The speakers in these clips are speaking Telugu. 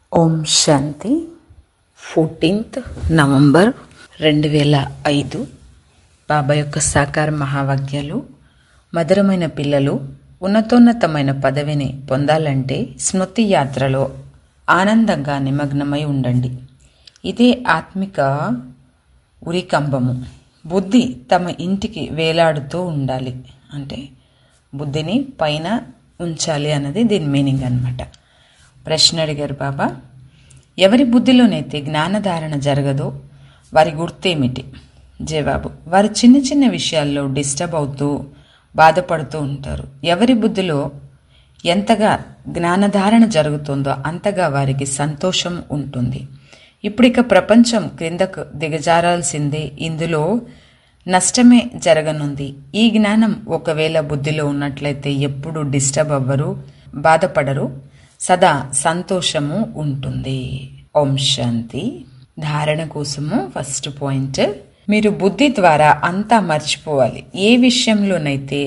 ఓం శాంతి ఫోర్టీన్త్ నవంబర్ రెండు వేల ఐదు బాబా యొక్క సాకార మహావాక్యాలు మధురమైన పిల్లలు ఉన్నతోన్నతమైన పదవిని పొందాలంటే స్మృతి యాత్రలో ఆనందంగా నిమగ్నమై ఉండండి ఇదే ఆత్మిక ఉరికంబము బుద్ధి తమ ఇంటికి వేలాడుతూ ఉండాలి అంటే బుద్ధిని పైన ఉంచాలి అన్నది దీని మీనింగ్ అనమాట ప్రశ్న అడిగారు బాబా ఎవరి బుద్ధిలోనైతే జ్ఞానధారణ జరగదో వారి గుర్తేమిటి జవాబు వారు చిన్న చిన్న విషయాల్లో డిస్టర్బ్ అవుతూ బాధపడుతూ ఉంటారు ఎవరి బుద్ధిలో ఎంతగా జ్ఞానధారణ జరుగుతుందో అంతగా వారికి సంతోషం ఉంటుంది ఇప్పుడిక ప్రపంచం క్రిందకు దిగజారాల్సిందే ఇందులో నష్టమే జరగనుంది ఈ జ్ఞానం ఒకవేళ బుద్ధిలో ఉన్నట్లయితే ఎప్పుడు డిస్టర్బ్ అవ్వరు బాధపడరు సదా సంతోషము ఉంటుంది ఓం శాంతి ధారణ కోసము ఫస్ట్ పాయింట్ మీరు బుద్ధి ద్వారా అంతా మర్చిపోవాలి ఏ విషయంలోనైతే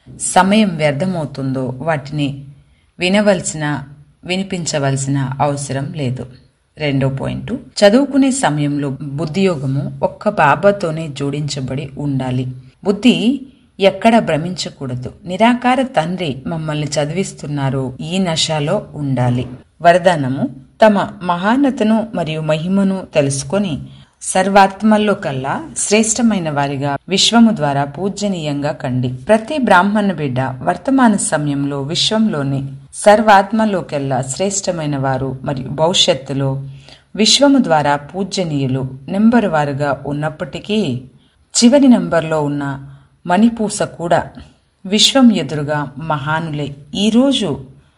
సమయం వ్యర్థమవుతుందో వాటిని వినవలసిన వినిపించవలసిన అవసరం లేదు రెండో పాయింట్ చదువుకునే సమయంలో బుద్ధియోగము ఒక్క బాబాతోనే జోడించబడి ఉండాలి బుద్ధి ఎక్కడ భ్రమించకూడదు నిరాకార తండ్రి మమ్మల్ని చదివిస్తున్నారు ఈ నశాలో ఉండాలి వరదానము తమ మహానతను మరియు మహిమను తెలుసుకొని సర్వాత్మల్లో కల్లా శ్రేష్టమైన వారిగా విశ్వము ద్వారా పూజనీయంగా కండి ప్రతి బ్రాహ్మణ బిడ్డ వర్తమాన సమయంలో విశ్వంలోని సర్వాత్మలోకెల్లా శ్రేష్టమైన వారు మరియు భవిష్యత్తులో విశ్వము ద్వారా పూజనీయులు నెంబర్ వారుగా ఉన్నప్పటికీ చివరి నెంబర్లో ఉన్న మణిపూస కూడా విశ్వం ఎదురుగా మహానులే ఈరోజు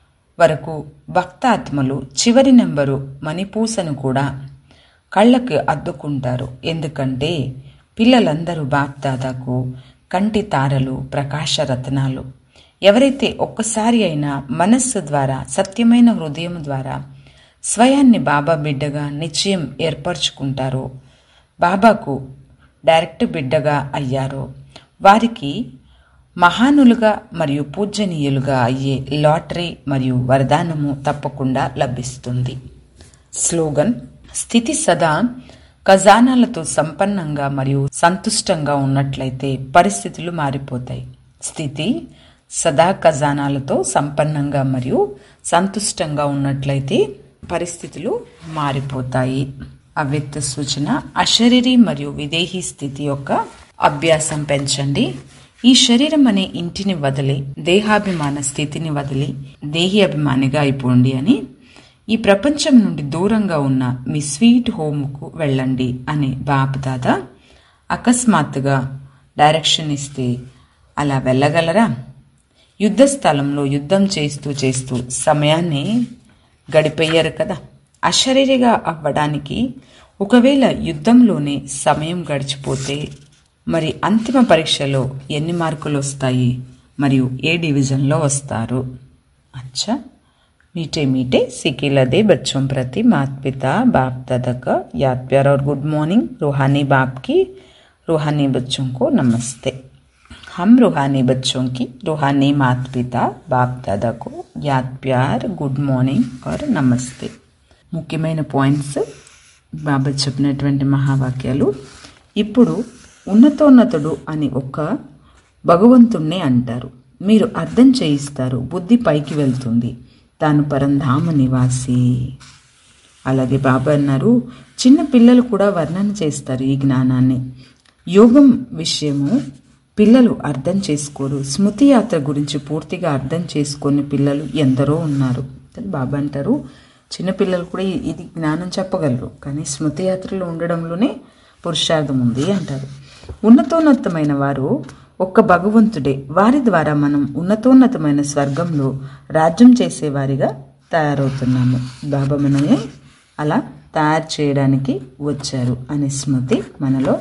వరకు భక్తాత్మలు చివరి నెంబరు మణిపూసను కూడా కళ్ళకు అద్దుకుంటారు ఎందుకంటే పిల్లలందరూ బాప్దాదాకు కంటి తారలు ప్రకాశ రత్నాలు ఎవరైతే ఒక్కసారి అయినా మనస్సు ద్వారా సత్యమైన హృదయం ద్వారా స్వయాన్ని బాబా బిడ్డగా నిశ్చయం ఏర్పరచుకుంటారో బాబాకు డైరెక్ట్ బిడ్డగా అయ్యారో వారికి మహానులుగా మరియు పూజనీయులుగా అయ్యే లాటరీ మరియు వరదానము తప్పకుండా లభిస్తుంది స్లోగన్ స్థితి సదా ఖజానాలతో సంపన్నంగా మరియు సంతుష్టంగా ఉన్నట్లయితే పరిస్థితులు మారిపోతాయి స్థితి సదా ఖజానాలతో సంపన్నంగా మరియు సంతుష్టంగా ఉన్నట్లయితే పరిస్థితులు మారిపోతాయి అవ్యక్త సూచన అశరీరి మరియు విదేహీ స్థితి యొక్క అభ్యాసం పెంచండి ఈ శరీరం అనే ఇంటిని వదిలి దేహాభిమాన స్థితిని వదిలి దేహి అభిమానిగా అయిపోండి అని ఈ ప్రపంచం నుండి దూరంగా ఉన్న మీ స్వీట్ హోమ్కు వెళ్ళండి అని బాపుదాదా అకస్మాత్తుగా డైరెక్షన్ ఇస్తే అలా వెళ్ళగలరా యుద్ధ స్థలంలో యుద్ధం చేస్తూ చేస్తూ సమయాన్ని గడిపేయారు కదా అశరీరిగా అవ్వడానికి ఒకవేళ యుద్ధంలోనే సమయం గడిచిపోతే మరి అంతిమ పరీక్షలో ఎన్ని మార్కులు వస్తాయి మరియు ఏ డివిజన్లో వస్తారు అచ్చా मीठे मीठे सिके लदे बच्चों प्रति माता पिता बाप दादा का याद प्यार और गुड मॉर्निंग रूहानी बाप की रूहानी बच्चों को नमस्ते हम रूहानी बच्चों की रूहानी माता पिता बाप दादा को याद प्यार गुड మార్నింగ్ और నమస్తే ముఖ్యమైన పాయింట్స్ బాబా చెప్పినటువంటి మహావాక్యాలు ఇప్పుడు ఉన్నతోన్నతుడు అని ఒక భగవంతుణ్ణే అంటారు మీరు అర్థం చేయిస్తారు బుద్ధి పైకి వెళ్తుంది తాను పరంధామ నివాసి అలాగే బాబా అన్నారు చిన్న పిల్లలు కూడా వర్ణన చేస్తారు ఈ జ్ఞానాన్ని యోగం విషయము పిల్లలు అర్థం చేసుకోరు స్మృతి యాత్ర గురించి పూర్తిగా అర్థం చేసుకుని పిల్లలు ఎందరో ఉన్నారు బాబా అంటారు చిన్నపిల్లలు కూడా ఇది జ్ఞానం చెప్పగలరు కానీ స్మృతి యాత్రలో ఉండడంలోనే పురుషార్థం ఉంది అంటారు ఉన్నతోన్నతమైన వారు ఒక్క భగవంతుడే వారి ద్వారా మనం ఉన్నతోన్నతమైన స్వర్గంలో రాజ్యం చేసేవారిగా తయారవుతున్నాము బాబా మనల్ని అలా తయారు చేయడానికి వచ్చారు అనే స్మృతి మనలో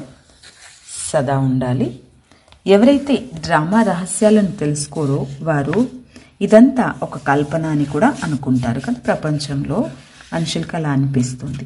సదా ఉండాలి ఎవరైతే డ్రామా రహస్యాలను తెలుసుకోరో వారు ఇదంతా ఒక కల్పన అని కూడా అనుకుంటారు కదా ప్రపంచంలో మనుషులకి అలా అనిపిస్తుంది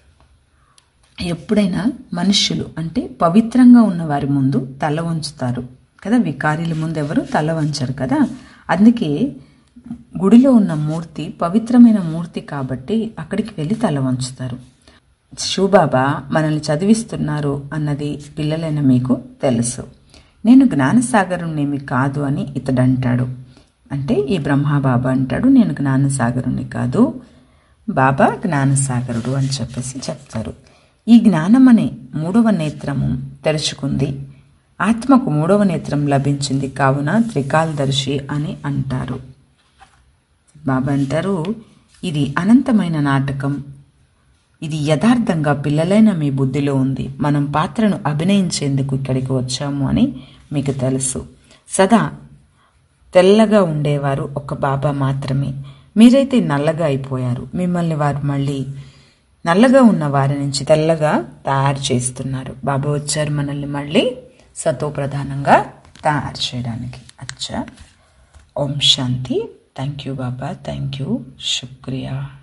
ఎప్పుడైనా మనుష్యులు అంటే పవిత్రంగా ఉన్న వారి ముందు తల వంచుతారు కదా వికారీల ముందు ఎవరు తల వంచరు కదా అందుకే గుడిలో ఉన్న మూర్తి పవిత్రమైన మూర్తి కాబట్టి అక్కడికి వెళ్ళి తల వంచుతారు శివబాబా మనల్ని చదివిస్తున్నారు అన్నది పిల్లలైన మీకు తెలుసు నేను జ్ఞానసాగరుణ్ణేమి కాదు అని ఇతడంటాడు అంటే ఈ బ్రహ్మబాబా అంటాడు నేను జ్ఞానసాగరుని కాదు బాబా జ్ఞానసాగరుడు అని చెప్పేసి చెప్తారు ఈ జ్ఞానం అనే మూడవ నేత్రము తెరుచుకుంది ఆత్మకు మూడవ నేత్రం లభించింది కావున త్రికాలదర్శి అని అంటారు బాబా అంటారు ఇది అనంతమైన నాటకం ఇది యథార్థంగా పిల్లలైన మీ బుద్ధిలో ఉంది మనం పాత్రను అభినయించేందుకు ఇక్కడికి వచ్చాము అని మీకు తెలుసు సదా తెల్లగా ఉండేవారు ఒక బాబా మాత్రమే మీరైతే నల్లగా అయిపోయారు మిమ్మల్ని వారు మళ్ళీ నల్లగా ఉన్న వారి నుంచి తెల్లగా తయారు చేస్తున్నారు బాబా వచ్చారు మనల్ని మళ్ళీ సతో ప్రధానంగా తయారు చేయడానికి అచ్చా ఓం శాంతి థ్యాంక్ యూ బాబా థ్యాంక్ యూ శుక్రియా